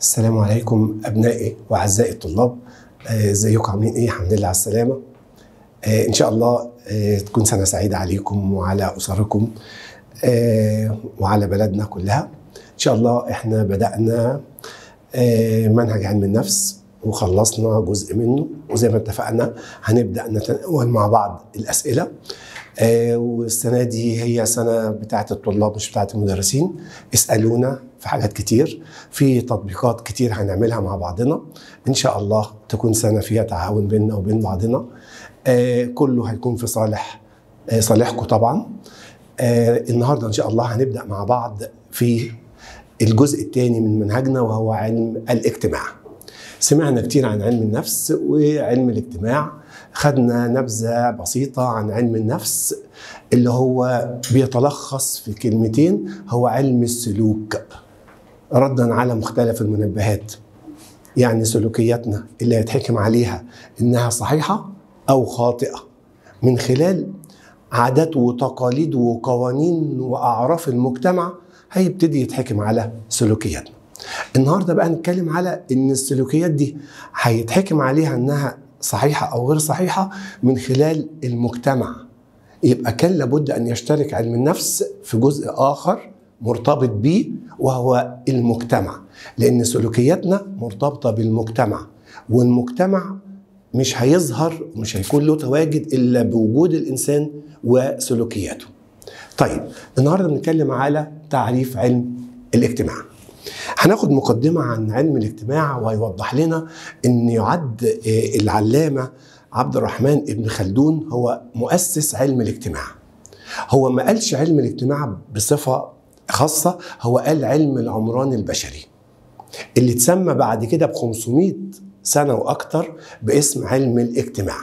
السلام عليكم ابنائي واعزائي الطلاب آه، ازيكم عاملين ايه الحمد لله على السلامه آه، ان شاء الله آه، تكون سنه سعيده عليكم وعلى اسركم آه، وعلى بلدنا كلها ان شاء الله احنا بدانا آه، منهج علم النفس وخلصنا جزء منه وزي ما اتفقنا هنبدا نتناول مع بعض الاسئله آه، والسنه دي هي سنه بتاعه الطلاب مش بتاعه المدرسين اسالونا في حاجات كتير في تطبيقات كتير هنعملها مع بعضنا ان شاء الله تكون سنه فيها تعاون بيننا وبين بعضنا آه، كله هيكون في صالح آه، صالحكم طبعا آه، النهارده ان شاء الله هنبدا مع بعض في الجزء الثاني من منهجنا وهو علم الاجتماع سمعنا كتير عن علم النفس وعلم الاجتماع خدنا نبذة بسيطة عن علم النفس اللي هو بيتلخص في كلمتين هو علم السلوك ردا على مختلف المنبهات يعني سلوكياتنا اللي هيتحكم عليها انها صحيحة او خاطئة من خلال عادات وتقاليد وقوانين واعراف المجتمع هيبتدي يتحكم على سلوكياتنا النهارده بقى نتكلم على ان السلوكيات دي هيتحكم عليها انها صحيحه او غير صحيحه من خلال المجتمع يبقى كان لابد ان يشترك علم النفس في جزء اخر مرتبط بيه وهو المجتمع لان سلوكياتنا مرتبطه بالمجتمع والمجتمع مش هيظهر مش هيكون له تواجد الا بوجود الانسان وسلوكياته. طيب النهارده بنتكلم على تعريف علم الاجتماع. هناخد مقدمة عن علم الاجتماع وهيوضح لنا أن يعد آه، العلامة عبد الرحمن ابن خلدون هو مؤسس علم الاجتماع هو ما قالش علم الاجتماع بصفة خاصة هو قال علم العمران البشري اللي اتسمى بعد كده ب 500 سنة وأكتر باسم علم الاجتماع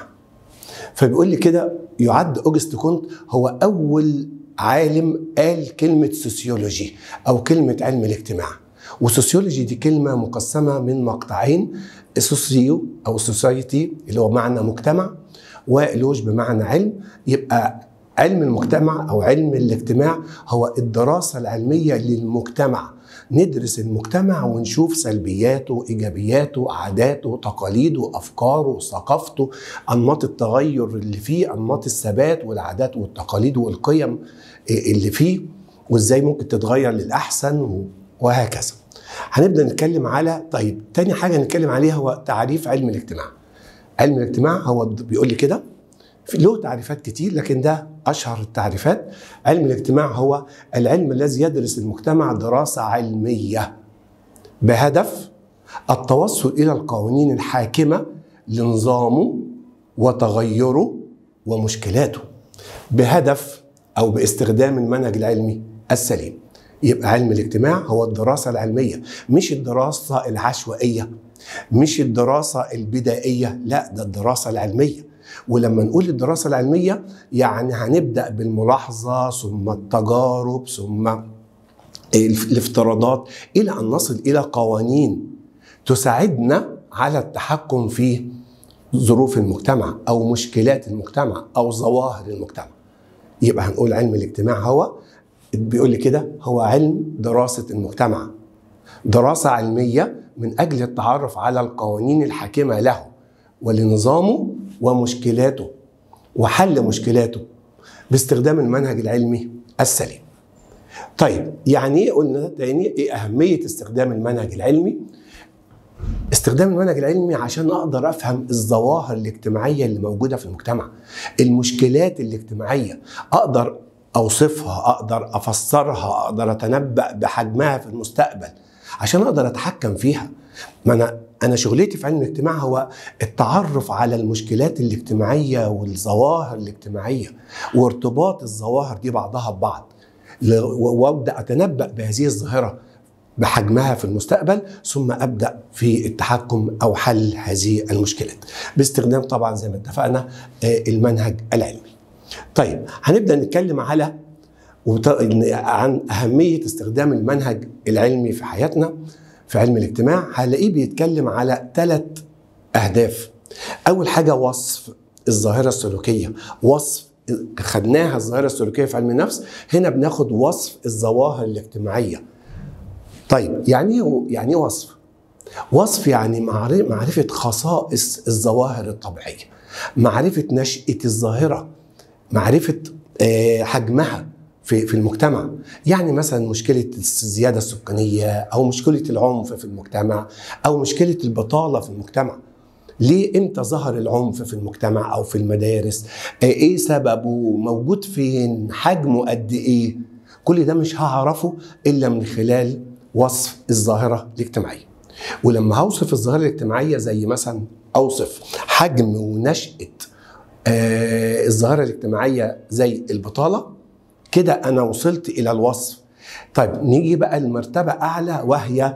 فبيقول لي كده يعد أوجست كونت هو أول عالم قال كلمة سوسيولوجي أو كلمة علم الاجتماع وسوسيولوجي دي كلمة مقسمة من مقطعين سوسيو أو سوسايتي اللي هو معنى مجتمع ولوج بمعنى علم يبقى علم المجتمع أو علم الاجتماع هو الدراسة العلمية للمجتمع ندرس المجتمع ونشوف سلبياته ايجابياته عاداته تقاليده افكاره ثقافته انماط التغير اللي فيه انماط الثبات والعادات والتقاليد والقيم اللي فيه وازاي ممكن تتغير للاحسن وهكذا هنبدا نتكلم على طيب تاني حاجه نتكلم عليها هو تعريف علم الاجتماع علم الاجتماع هو بيقول لي كده في- له تعريفات كتير لكن ده اشهر التعريفات علم الاجتماع هو العلم الذي يدرس المجتمع دراسه علميه بهدف التوصل الى القوانين الحاكمه لنظامه وتغيره ومشكلاته بهدف او باستخدام المنهج العلمي السليم يبقى علم الاجتماع هو الدراسه العلميه مش الدراسه العشوائيه مش الدراسه البدائيه لا ده الدراسه العلميه ولما نقول الدراسه العلميه يعني هنبدا بالملاحظه ثم التجارب ثم الافتراضات الى ان نصل الى قوانين تساعدنا على التحكم في ظروف المجتمع او مشكلات المجتمع او ظواهر المجتمع يبقى هنقول علم الاجتماع هو بيقول لي كده هو علم دراسه المجتمع دراسه علميه من اجل التعرف على القوانين الحاكمه له ولنظامه ومشكلاته وحل مشكلاته باستخدام المنهج العلمي السليم طيب يعني ايه قلنا تاني ايه اهميه استخدام المنهج العلمي استخدام المنهج العلمي عشان اقدر افهم الظواهر الاجتماعيه اللي موجوده في المجتمع المشكلات الاجتماعيه اقدر اوصفها اقدر افسرها اقدر اتنبا بحجمها في المستقبل عشان اقدر اتحكم فيها ما انا انا شغلتي في علم الاجتماع هو التعرف على المشكلات الاجتماعيه والظواهر الاجتماعيه وارتباط الظواهر دي بعضها ببعض ل- و- وابدا اتنبا بهذه الظاهره بحجمها في المستقبل ثم ابدا في التحكم او حل هذه المشكلات باستخدام طبعا زي ما اتفقنا آه، المنهج العلمي. طيب هنبدا نتكلم على وت- إن- عن اهميه استخدام المنهج العلمي في حياتنا في علم الاجتماع هنلاقيه بيتكلم على ثلاث اهداف. اول حاجه وصف الظاهره السلوكيه، وصف خدناها الظاهره السلوكيه في علم النفس، هنا بناخد وصف الظواهر الاجتماعيه. طيب يعني ايه يعني ايه وصف؟ وصف يعني معرفة خصائص الظواهر الطبيعية معرفة نشأة الظاهرة معرفة آه، حجمها في في المجتمع يعني مثلا مشكله الزياده السكانيه او مشكله العنف في المجتمع او مشكله البطاله في المجتمع ليه امتى ظهر العنف في المجتمع او في المدارس آه، ايه سببه موجود فين حجمه قد ايه كل ده مش هعرفه الا من خلال وصف الظاهره الاجتماعيه ولما هوصف الظاهره الاجتماعيه زي مثلا اوصف حجم ونشاه آه الظاهره الاجتماعيه زي البطاله كده انا وصلت الى الوصف طيب نيجي بقى لمرتبه اعلى وهي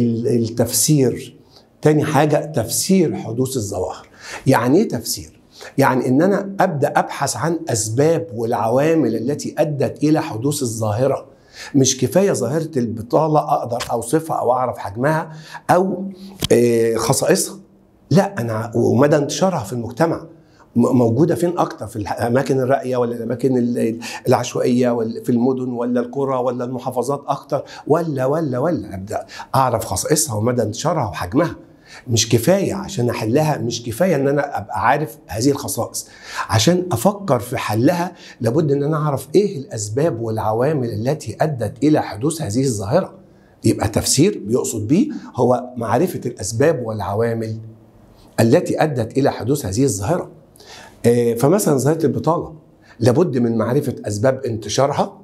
التفسير تاني حاجه تفسير حدوث الظواهر يعني ايه تفسير يعني ان انا ابدا ابحث عن اسباب والعوامل التي ادت الى حدوث الظاهره مش كفايه ظاهره البطاله اقدر اوصفها او اعرف حجمها او آه، خصائصها لا انا ومدى انتشارها في المجتمع موجوده فين اكتر في الاماكن الراقيه ولا الاماكن العشوائيه ولا في المدن ولا القرى ولا المحافظات اكتر ولا ولا ولا ابدا اعرف خصائصها ومدى انتشارها وحجمها مش كفايه عشان احلها مش كفايه ان انا ابقى عارف هذه الخصائص عشان افكر في حلها لابد ان انا اعرف ايه الاسباب والعوامل التي ادت الى حدوث هذه الظاهره يبقى تفسير بيقصد به هو معرفه الاسباب والعوامل التي ادت الى حدوث هذه الظاهره آه، فمثلا ظاهره البطاله لابد من معرفه اسباب انتشارها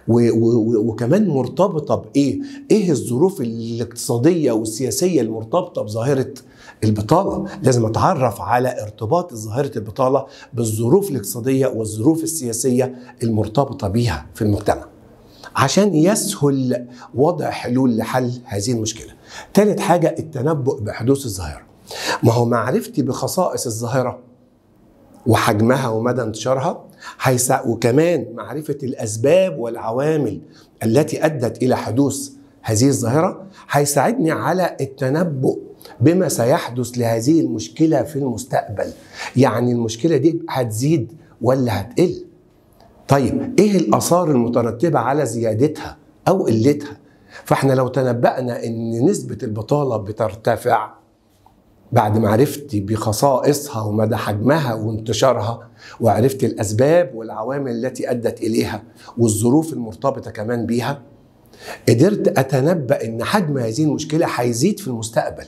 وكمان مرتبطه بايه؟ ايه الظروف الاقتصاديه والسياسيه المرتبطه بظاهره البطاله؟ لازم اتعرف على ارتباط ظاهره البطاله بالظروف الاقتصاديه والظروف السياسيه المرتبطه بيها في المجتمع. عشان يسهل وضع حلول لحل هذه المشكله. ثالث حاجه التنبؤ بحدوث الظاهره. ما هو معرفتي بخصائص الظاهره وحجمها ومدى انتشارها وكمان معرفة الأسباب والعوامل التي أدت إلى حدوث هذه الظاهرة هيساعدني على التنبؤ بما سيحدث لهذه المشكلة في المستقبل يعني المشكلة دي هتزيد ولا هتقل طيب ايه الآثار المترتبة على زيادتها أو قلتها فاحنا لو تنبأنا ان نسبة البطالة بترتفع بعد ما عرفت بخصائصها ومدى حجمها وانتشارها وعرفت الاسباب والعوامل التي ادت اليها والظروف المرتبطه كمان بيها قدرت اتنبا ان حجم هذه المشكله هيزيد في المستقبل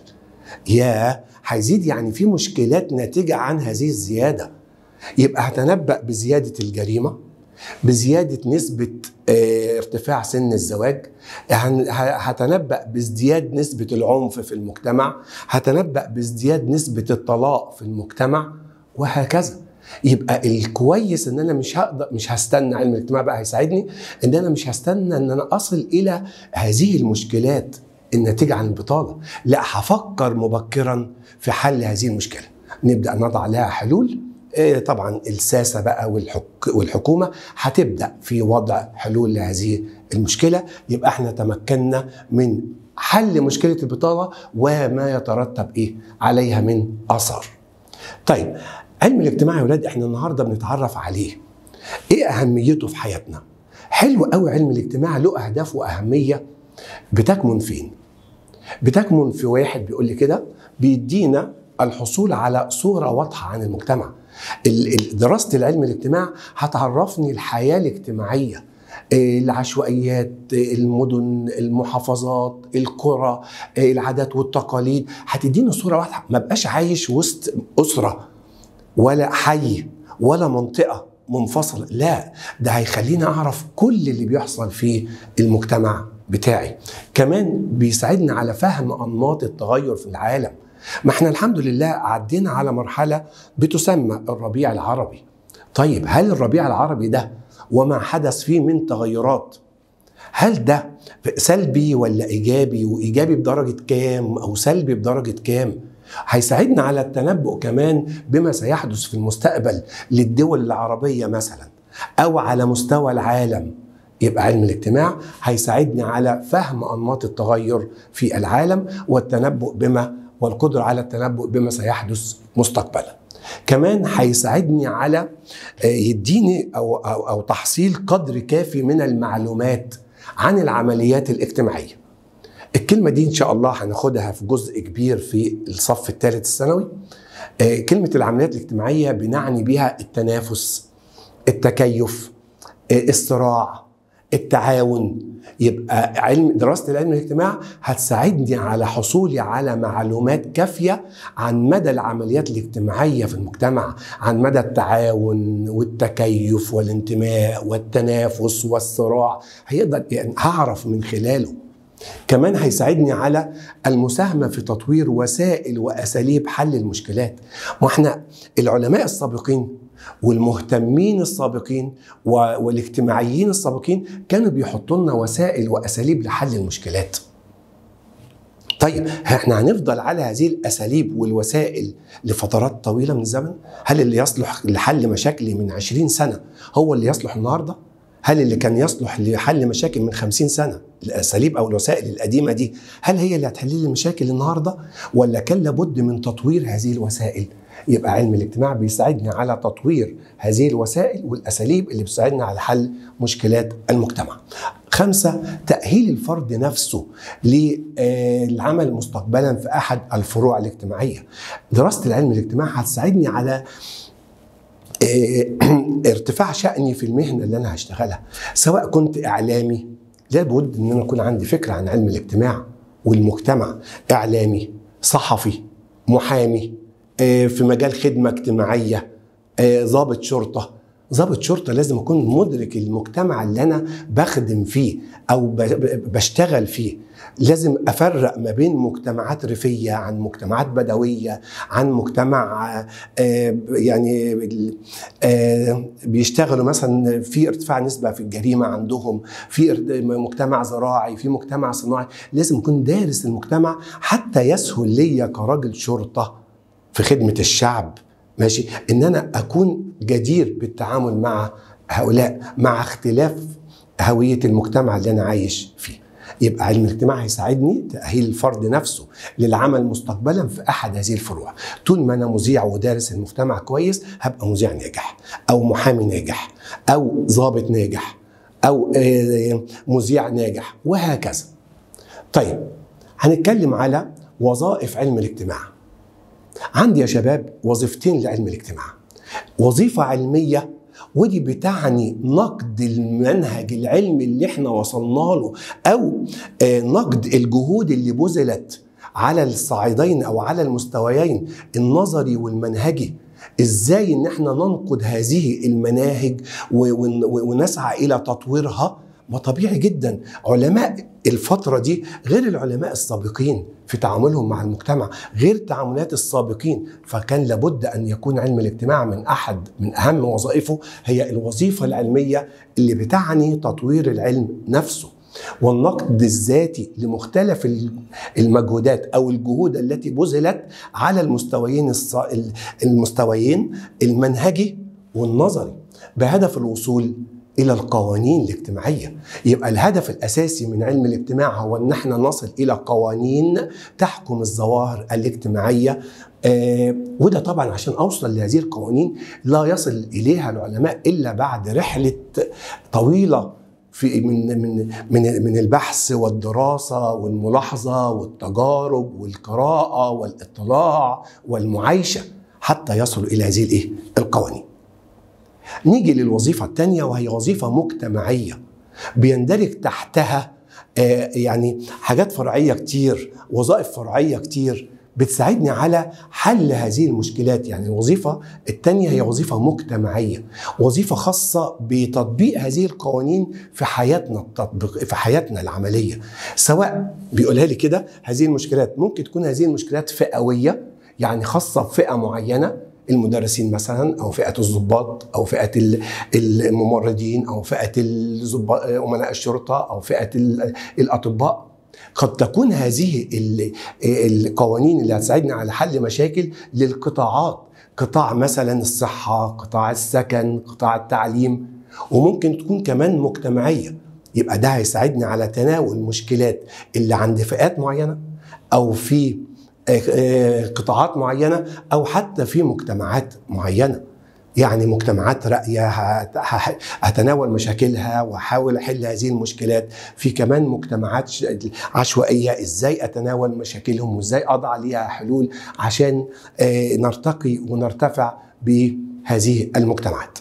يا هيزيد يعني في مشكلات ناتجه عن هذه الزياده يبقى هتنبا بزياده الجريمه بزيادة نسبة آه، ارتفاع سن الزواج هتنبأ بازدياد نسبة العنف في المجتمع هتنبأ بازدياد نسبة الطلاق في المجتمع وهكذا يبقى الكويس ان انا مش هقدر مش هستنى علم الاجتماع بقى هيساعدني ان انا مش هستنى ان انا اصل الى هذه المشكلات الناتجه عن البطاله لا هفكر مبكرا في حل هذه المشكله نبدا نضع لها حلول إيه، طبعا الساسة بقى والحك والحكومة هتبدأ في وضع حلول لهذه المشكلة يبقى احنا تمكنا من حل مشكلة البطالة وما يترتب ايه عليها من آثار طيب علم الاجتماع يا ولاد احنا النهارده بنتعرف عليه ايه اهميته في حياتنا حلو قوي علم الاجتماع له اهداف واهميه بتكمن فين بتكمن في واحد بيقول لي كده بيدينا الحصول على صوره واضحه عن المجتمع دراسه العلم الاجتماع هتعرفني الحياه الاجتماعيه العشوائيات المدن المحافظات القرى العادات والتقاليد هتديني صوره واضحه ما بقاش عايش وسط اسره ولا حي ولا منطقه منفصله لا ده هيخليني اعرف كل اللي بيحصل في المجتمع بتاعي كمان بيساعدني على فهم انماط التغير في العالم ما احنا الحمد لله عدينا على مرحلة بتسمى الربيع العربي طيب هل الربيع العربي ده وما حدث فيه من تغيرات هل ده سلبي ولا ايجابي وايجابي بدرجه كام او سلبي بدرجه كام هيساعدنا على التنبؤ كمان بما سيحدث في المستقبل للدول العربيه مثلا او على مستوى العالم يبقى علم الاجتماع هيساعدني على فهم انماط التغير في العالم والتنبؤ بما والقدرة على التنبؤ بما سيحدث مستقبلا كمان هيساعدني على آه، يديني أو, أو, أو تحصيل قدر كافي من المعلومات عن العمليات الاجتماعية الكلمة دي إن شاء الله هناخدها في جزء كبير في الصف الثالث الثانوي آه، كلمة العمليات الاجتماعية بنعني بها التنافس التكيف آه، الصراع التعاون يبقى علم دراسه العلم الاجتماع هتساعدني على حصولي على معلومات كافيه عن مدى العمليات الاجتماعيه في المجتمع عن مدى التعاون والتكيف والانتماء والتنافس والصراع هيقدر يعني هعرف من خلاله كمان هيساعدني على المساهمة في تطوير وسائل وأساليب حل المشكلات ما احنا العلماء السابقين والمهتمين السابقين والاجتماعيين السابقين كانوا بيحطوا لنا وسائل واساليب لحل المشكلات طيب احنا هنفضل على هذه الاساليب والوسائل لفترات طويله من الزمن؟ هل اللي يصلح لحل مشاكلي من 20 سنه هو اللي يصلح النهارده؟ هل اللي كان يصلح لحل مشاكل من 50 سنه الاساليب او الوسائل القديمه دي هل هي اللي هتحل لي مشاكل النهارده ولا كان لابد من تطوير هذه الوسائل يبقى علم الاجتماع بيساعدني على تطوير هذه الوسائل والاساليب اللي بتساعدنا على حل مشكلات المجتمع. خمسة تأهيل الفرد نفسه للعمل مستقبلا في أحد الفروع الاجتماعية دراسة العلم الاجتماع هتساعدني على آه، ارتفاع شأني في المهنة اللي أنا هشتغلها سواء كنت إعلامي لابد أن أنا يكون عندي فكرة عن علم الاجتماع والمجتمع إعلامي صحفي محامي آه، في مجال خدمه اجتماعيه آه، ضابط شرطه ضابط شرطه لازم اكون مدرك المجتمع اللي انا بخدم فيه او بشتغل فيه لازم افرق ما بين مجتمعات ريفيه عن مجتمعات بدويه عن مجتمع آه، يعني بيشتغلوا مثلا في ارتفاع نسبه في الجريمه عندهم في مجتمع زراعي في مجتمع صناعي لازم اكون دارس المجتمع حتى يسهل ليا كراجل شرطه في خدمه الشعب ماشي ان انا اكون جدير بالتعامل مع هؤلاء مع اختلاف هويه المجتمع اللي انا عايش فيه يبقى علم الاجتماع هيساعدني تأهيل الفرد نفسه للعمل مستقبلا في أحد هذه الفروع طول ما أنا مذيع ودارس المجتمع كويس هبقى مذيع ناجح أو محامي ناجح أو ضابط ناجح أو آه، مذيع ناجح وهكذا طيب هنتكلم على وظائف علم الاجتماع عندي يا شباب وظيفتين لعلم الاجتماع وظيفة علمية ودي بتعني نقد المنهج العلمي اللي احنا وصلنا له او آه، نقد الجهود اللي بذلت على الصعيدين او على المستويين النظري والمنهجي ازاي ان احنا ننقد هذه المناهج ونسعى الى تطويرها ما طبيعي جدا علماء الفترة دي غير العلماء السابقين في تعاملهم مع المجتمع غير تعاملات السابقين فكان لابد أن يكون علم الاجتماع من أحد من أهم وظائفه هي الوظيفة العلمية اللي بتعني تطوير العلم نفسه والنقد الذاتي لمختلف المجهودات او الجهود التي بذلت على المستويين المستويين المنهجي والنظري بهدف الوصول الى القوانين الاجتماعيه يبقى الهدف الاساسي من علم الاجتماع هو ان احنا نصل الى قوانين تحكم الظواهر الاجتماعيه آه وده طبعا عشان اوصل لهذه القوانين لا يصل اليها العلماء الا بعد رحله طويله في من من من من البحث والدراسه والملاحظه والتجارب والقراءه والاطلاع والمعايشه حتى يصلوا الى هذه الايه؟ القوانين. نيجي للوظيفة الثانية وهي وظيفة مجتمعية بيندرج تحتها آه، يعني حاجات فرعية كتير وظائف فرعية كتير بتساعدني على حل هذه المشكلات يعني الوظيفة الثانية هي وظيفة مجتمعية وظيفة خاصة بتطبيق هذه القوانين في حياتنا التطبيق في حياتنا العملية سواء بيقولها لي كده هذه المشكلات ممكن تكون هذه المشكلات فئوية يعني خاصة بفئة معينة المدرسين مثلا او فئه الضباط او فئه الممرضين او فئه امناء الشرطه او فئه الاطباء قد تكون هذه القوانين اللي هتساعدنا على حل مشاكل للقطاعات قطاع مثلا الصحه قطاع السكن قطاع التعليم وممكن تكون كمان مجتمعيه يبقى ده هيساعدني على تناول مشكلات اللي عند فئات معينه او في آه، قطاعات معينه او حتى في مجتمعات معينه يعني مجتمعات راقيه هت- ه- هتناول مشاكلها واحاول احل هذه المشكلات في كمان مجتمعات ش- عشوائيه ازاي اتناول مشاكلهم وازاي اضع ليها حلول عشان آه، نرتقي ونرتفع بهذه المجتمعات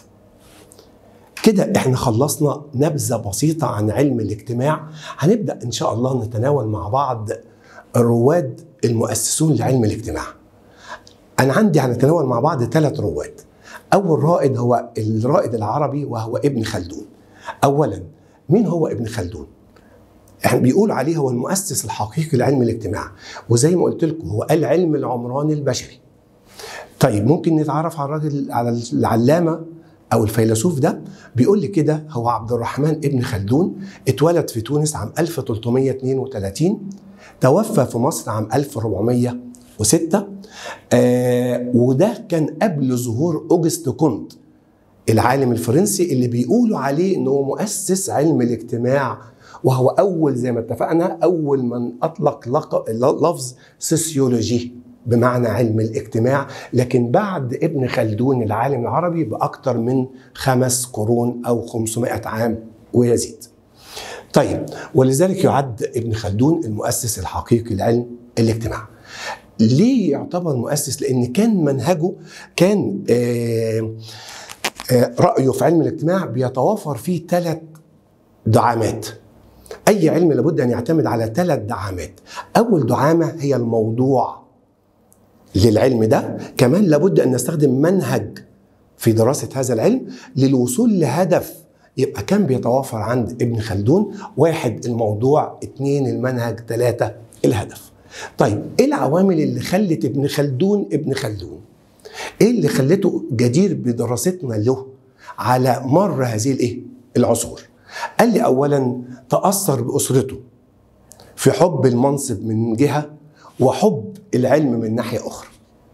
كده احنا خلصنا نبذه بسيطه عن علم الاجتماع هنبدا ان شاء الله نتناول مع بعض رواد المؤسسون لعلم الاجتماع انا عندي هنتناول مع بعض ثلاث رواد اول رائد هو الرائد العربي وهو ابن خلدون اولا مين هو ابن خلدون احنا بيقول عليه هو المؤسس الحقيقي لعلم الاجتماع وزي ما قلت لكم هو العلم العمراني البشري طيب ممكن نتعرف على الراجل على العلامه او الفيلسوف ده بيقول لي كده هو عبد الرحمن ابن خلدون اتولد في تونس عام 1332 توفى في مصر عام 1406 آه وده كان قبل ظهور اوجست كونت العالم الفرنسي اللي بيقولوا عليه انه مؤسس علم الاجتماع وهو اول زي ما اتفقنا اول من اطلق لق- لفظ سوسيولوجي بمعنى علم الاجتماع لكن بعد ابن خلدون العالم العربي باكثر من خمس قرون او 500 عام ويزيد. طيب ولذلك يعد ابن خلدون المؤسس الحقيقي لعلم الاجتماع. ليه يعتبر مؤسس؟ لان كان منهجه كان آه آه، رأيه في علم الاجتماع بيتوافر فيه ثلاث دعامات أي علم لابد أن يعتمد على ثلاث دعامات أول دعامة هي الموضوع للعلم ده كمان لابد أن نستخدم منهج في دراسة هذا العلم للوصول لهدف يبقى كان بيتوافر عند ابن خلدون واحد الموضوع اتنين المنهج ثلاثة الهدف طيب ايه العوامل اللي خلت ابن خلدون ابن خلدون ايه اللي خلته جدير بدراستنا له على مر هذه الايه العصور قال لي اولا تاثر باسرته في حب المنصب من جهه وحب العلم من ناحيه اخرى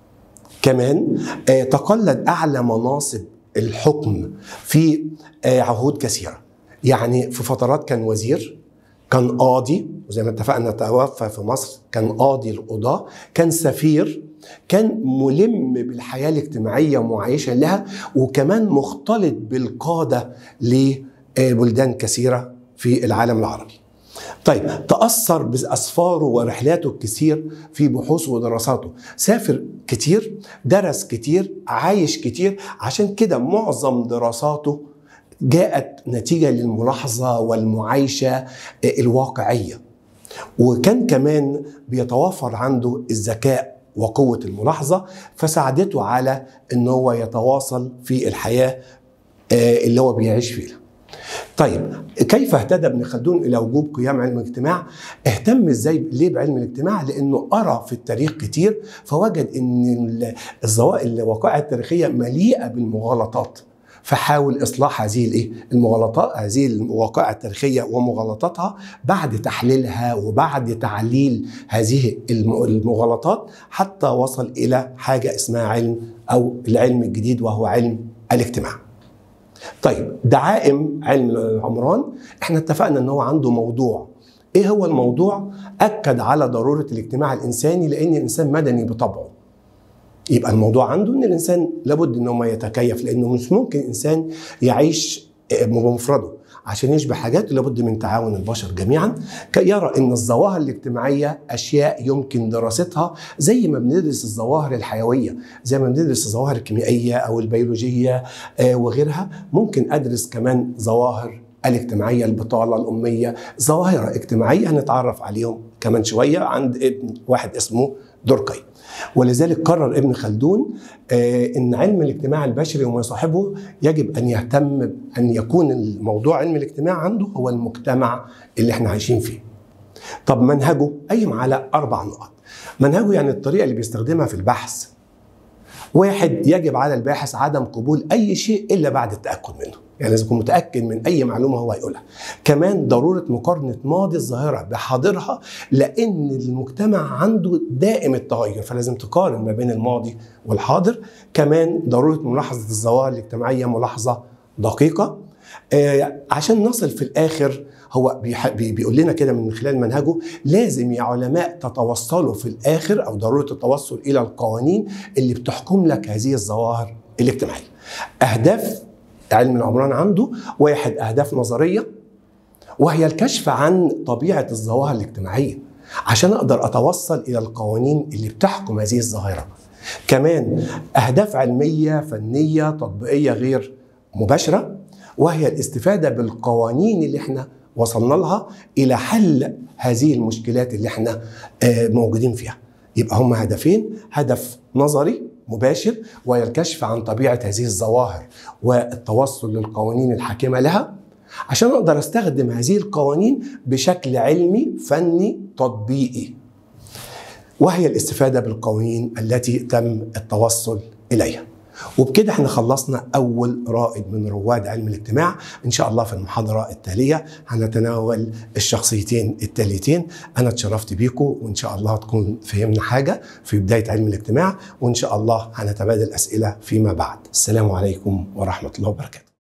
كمان آه، تقلد اعلى مناصب الحكم في آه، عهود كثيره يعني في فترات كان وزير كان قاضي وزي ما اتفقنا توفى في مصر كان قاضي القضاة كان سفير كان ملم بالحياة الاجتماعية ومعايشة لها وكمان مختلط بالقادة لبلدان كثيرة في العالم العربي طيب تأثر بأسفاره ورحلاته الكثير في بحوثه ودراساته سافر كتير درس كتير عايش كتير عشان كده معظم دراساته جاءت نتيجة للملاحظة والمعايشة الواقعية وكان كمان بيتوافر عنده الذكاء وقوة الملاحظة فساعدته على ان هو يتواصل في الحياة آه، اللي هو بيعيش فيها طيب كيف اهتدى ابن خلدون الى وجوب قيام علم الاجتماع؟ اهتم ازاي ليه بعلم الاجتماع؟ لانه قرا في التاريخ كتير فوجد ان الظواهر الوقائع التاريخيه مليئه بالمغالطات فحاول اصلاح هذه الايه؟ المغالطات هذه الوقائع التاريخيه ومغالطاتها بعد تحليلها وبعد تعليل هذه الم- المغالطات حتى وصل الى حاجه اسمها علم او العلم الجديد وهو علم الاجتماع. طيب دعائم علم العمران احنا اتفقنا ان هو عنده موضوع ايه هو الموضوع اكد على ضروره الاجتماع الانساني لان الانسان مدني بطبعه يبقى الموضوع عنده ان الانسان لابد ان هو يتكيف لانه مش ممكن انسان يعيش بمفرده عشان يشبه حاجات لابد من تعاون البشر جميعا كي يرى ان الظواهر الاجتماعيه اشياء يمكن دراستها زي ما بندرس الظواهر الحيويه زي ما بندرس الظواهر الكيميائيه او البيولوجيه آه، وغيرها ممكن ادرس كمان ظواهر الاجتماعيه البطاله الاميه ظواهر اجتماعيه هنتعرف عليهم كمان شويه عند ابن واحد اسمه دوركاي ولذلك قرر ابن خلدون آه، ان علم الاجتماع البشري وما يصاحبه يجب ان يهتم ان يكون الموضوع علم الاجتماع عنده هو المجتمع اللي احنا عايشين فيه. طب منهجه قايم على اربع نقط. منهجه يعني الطريقه اللي بيستخدمها في البحث. واحد يجب على الباحث عدم قبول اي شيء الا بعد التاكد منه. يعني لازم يكون متاكد من اي معلومه هو هيقولها. كمان ضروره مقارنه ماضي الظاهره بحاضرها لان المجتمع عنده دائم التغير فلازم تقارن ما بين الماضي والحاضر كمان ضروره ملاحظه الظواهر الاجتماعيه ملاحظه دقيقه آه عشان نصل في الاخر هو بيح- بي- بيقول لنا كده من خلال منهجه لازم يا علماء تتوصلوا في الاخر او ضروره التوصل الى القوانين اللي بتحكم لك هذه الظواهر الاجتماعيه اهداف علم العمران عنده واحد اهداف نظريه وهي الكشف عن طبيعه الظواهر الاجتماعيه عشان اقدر اتوصل الى القوانين اللي بتحكم هذه الظاهره كمان اهداف علميه فنيه تطبيقيه غير مباشره وهي الاستفاده بالقوانين اللي احنا وصلنا لها الى حل هذه المشكلات اللي احنا آه، موجودين فيها يبقى هم هدفين هدف نظري مباشر وهي الكشف عن طبيعه هذه الظواهر والتوصل للقوانين الحاكمه لها عشان اقدر استخدم هذه القوانين بشكل علمي فني تطبيقي وهي الاستفاده بالقوانين التي تم التوصل اليها وبكده احنا خلصنا اول رائد من رواد علم الاجتماع ان شاء الله في المحاضره التاليه هنتناول الشخصيتين التاليتين انا اتشرفت بيكم وان شاء الله تكون فهمنا حاجه في بدايه علم الاجتماع وان شاء الله هنتبادل اسئله فيما بعد السلام عليكم ورحمه الله وبركاته